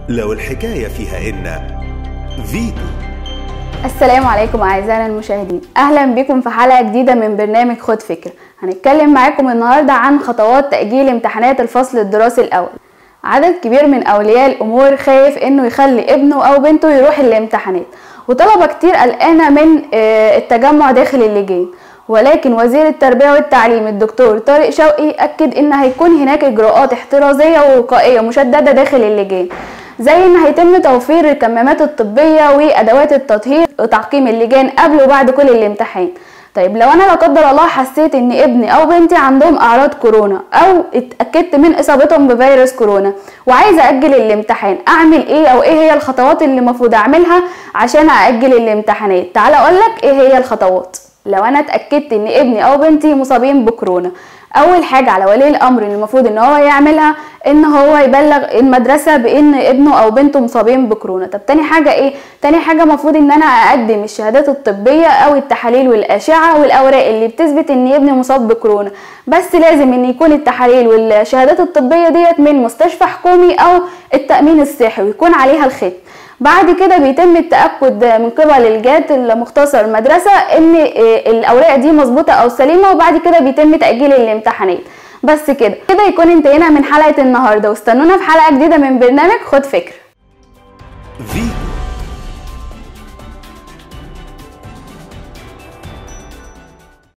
لو الحكاية فيها إن فيتو السلام عليكم اعزائنا المشاهدين اهلا بكم في حلقه جديده من برنامج خد فكره هنتكلم معاكم النهارده عن خطوات تاجيل امتحانات الفصل الدراسي الاول عدد كبير من اولياء الامور خايف انه يخلي ابنه او بنته يروح الامتحانات وطلبه كتير قلقانه من آه، التجمع داخل اللجان ولكن وزير التربيه والتعليم الدكتور طارق شوقي اكد ان هيكون هناك اجراءات احترازيه ووقائيه مشدده داخل اللجان زي ان هيتم توفير الكمامات الطبيه وادوات التطهير وتعقيم اللجان قبل وبعد كل الامتحان طيب لو انا لا قدر الله حسيت ان ابني او بنتي عندهم اعراض كورونا او اتاكدت من اصابتهم بفيروس كورونا وعايزه اجل الامتحان اعمل ايه او ايه هي الخطوات اللي المفروض اعملها عشان اجل الامتحانات تعال اقول لك ايه هي الخطوات لو انا اتاكدت ان ابني او بنتي مصابين بكورونا اول حاجه على ولي الامر اللي المفروض ان هو يعملها ان هو يبلغ المدرسه بان ابنه او بنته مصابين بكورونا طب تاني حاجه ايه تاني حاجه المفروض ان انا اقدم الشهادات الطبيه او التحاليل والاشعه والاوراق اللي بتثبت ان ابني مصاب بكورونا بس لازم ان يكون التحاليل والشهادات الطبيه ديت من مستشفى حكومي او التامين الصحي ويكون عليها الختم بعد كده بيتم التاكد من قبل الجهات المختصه المدرسه ان الاوراق دي مظبوطه او سليمه وبعد كده بيتم تاجيل الامتحانات بس كده كده يكون انتهينا من حلقه النهارده واستنونا في حلقه جديده من برنامج خد فكره فيتو